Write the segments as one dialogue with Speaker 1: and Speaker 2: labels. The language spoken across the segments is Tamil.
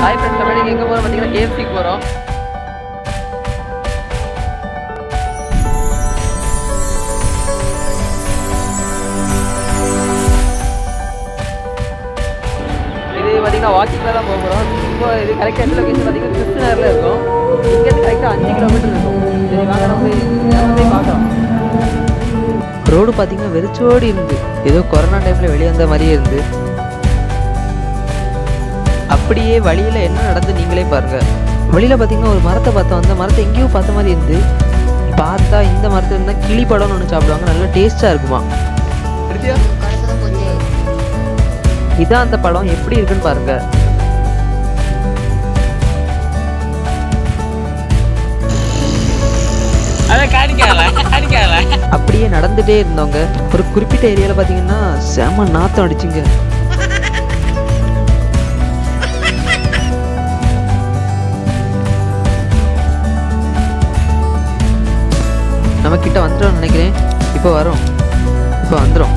Speaker 1: ஹாய் ஃப்ரெண்ட்ஸ் நம்ம இன்னைக்கு எங்கே போகிறோம் பார்த்தீங்கன்னா கேஎஃப்சிக்கு போகிறோம் இது பார்த்தீங்கன்னா வாக்கிங்கில் தான் போக போகிறோம் இப்போ இது கரெக்டாக எந்த லொக்கேஷன் பார்த்தீங்கன்னா கிருஷ்ணநகரில் இருக்கும் இங்கேருந்து கரெக்டாக அஞ்சு கிலோமீட்டர் இருக்கும் சரி வாங்க நம்ம போய் நம்ம போய் பார்க்கலாம் ரோடு பார்த்தீங்கன்னா வெறிச்சோடி இருந்து ஏதோ கொரோனா டைமில் வெளியே வந்த மாதிரியே இருந்து அப்படியே வழியில் என்ன நடந்து நீங்களே பாருங்க வழியில் பார்த்தீங்கன்னா ஒரு மரத்தை பார்த்தோம் அந்த மரத்தை எங்கேயோ பார்த்த மாதிரி இருந்து பார்த்தா இந்த மரத்துல இருந்தால் கிளி பழம்னு ஒன்று சாப்பிடுவாங்க நல்லா டேஸ்ட்டாக இருக்குமா
Speaker 2: கடைசிதான் போச்சு
Speaker 1: இதான் அந்த பழம் எப்படி இருக்குன்னு பாருங்க அப்படியே நடந்துட்டே இருந்தவங்க ஒரு குறிப்பிட்ட ஏரியாவில் பார்த்தீங்கன்னா செம நாத்தம் அடிச்சுங்க நம்ம கிட்ட வந்துடும் நினைக்கிறேன் இப்போ வரோம் இப்போ வந்துடும்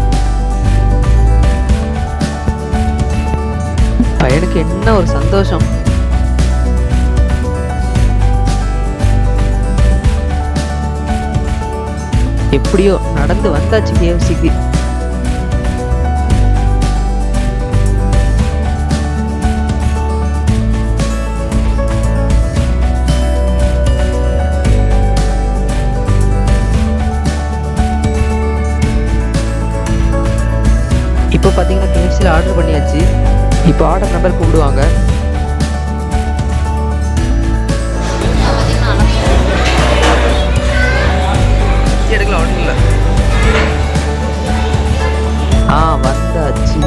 Speaker 1: பையனுக்கு என்ன ஒரு சந்தோஷம் எப்படியோ நடந்து வந்தாச்சு கேஎஃப்சிக்கு இப்போ பார்த்தீங்கன்னா கேஎஃப்சியில் ஆர்டர் பண்ணியாச்சு இப்போ ஆர்டர் நம்பர் கூப்பிடுவாங்க
Speaker 2: பார்த்தீங்கன்னா
Speaker 1: எடுக்கலாம் ஒன்றும் இல்லை ஆ வந்தாச்சு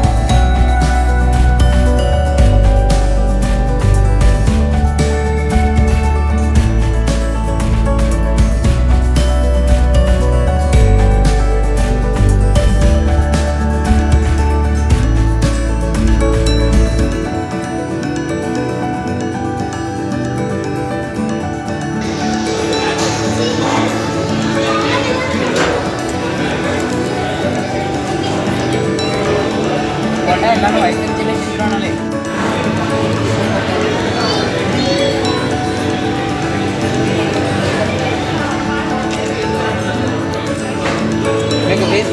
Speaker 1: எங்கள் ஃபேஸ்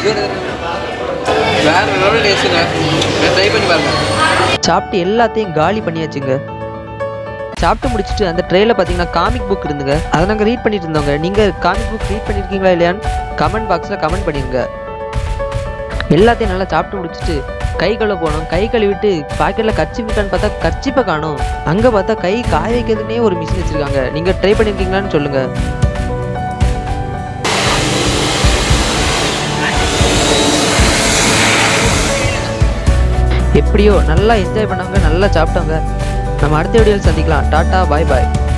Speaker 1: வேற லெவல் டேஸ்ட்டுங்க ட்ரை பண்ணி பாருங்க சாப்பிட்டு எல்லாத்தையும் காலி பண்ணியாச்சுங்க சாப்பிட்டு முடிச்சுட்டு அந்த ட்ரேல பார்த்தீங்கன்னா காமிக் புக் இருந்துங்க அதை நாங்கள் ரீட் பண்ணிட்டு இருந்தோங்க நீங்கள் காமிக் புக் ரீட் பண்ணியிருக்கீங்களா இல்லையான்னு கமெண்ட் பாக்ஸில் கமெண்ட் பண்ணிருங்க எல்லாத்தையும் நல்லா சாப்பிட்டு முடிச்சுட்டு கை கழுவ போனோம் கை கழுவிட்டு பாக்கெட்டில் கர்ச்சிப் இருக்கான்னு பார்த்தா கர்ச்சிப்பை காணும் அங்கே பார்த்தா கை காய வைக்கிறதுனே ஒரு மிஷின் வச்சுருக்காங்க நீங்கள் ட்ரை பண்ணியிருக்கீங்களான்னு சொல்லுங்கள் எப்படியோ நல்லா என்ஜாய் பண்ணவங்க நல்லா சாப்பிட்டவங்க நம்ம அடுத்த வீடியோவில் சந்திக்கலாம் டாட்டா பாய் பாய்